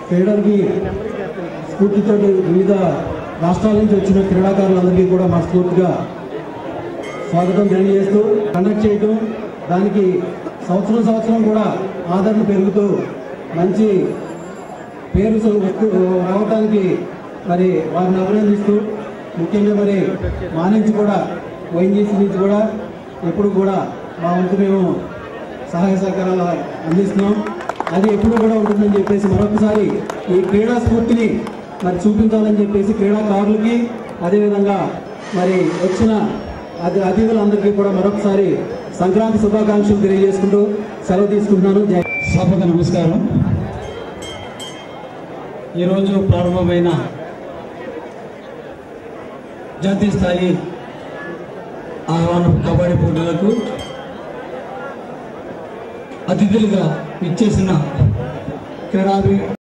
క్రీడలకి స్ఫూర్తితో వివిధ రాష్ట్రాల నుంచి వచ్చిన క్రీడాకారులందరికీ కూడా మనస్ఫూర్తిగా స్వాగతం తెలియజేస్తూ కండక్ట్ చేయటం దానికి సంవత్సరం సంవత్సరం కూడా ఆదరణ పెరుగుతూ మంచి పేరు సు- వస్తు- రావటానికి మరి వారిని అభినందిస్తూ ముఖ్యంగా మరి మా నుంచి కూడా వైఎన్జీసీ నుంచి కూడా ఎప్పుడు కూడా మా వంతు మేము సహాయ సహకారాలు అందిస్తున్నాం అది ఎప్పుడు కూడా ఉంటుందని చెప్పేసి మరొకసారి ఈ క్రీడా స్ఫూర్తిని మరి చూపించాలని చెప్పేసి క్రీడాకారులకి అదేవిధంగా మరి వచ్చిన అది అతిథులందరికీ కూడా మరొకసారి సంక్రాంతి శుభాకాంక్షలు తెలియజేసుకుంటూ సెలవు తీసుకుంటున్నాను జై సభకు నమస్కారం ఈరోజు ప్రారంభమైన జాతీయ స్థాయి ఆహ్వాన కబడ్డీ పోటీలకు అతిథులుగా ఇచ్చేసిన క్రీడాభి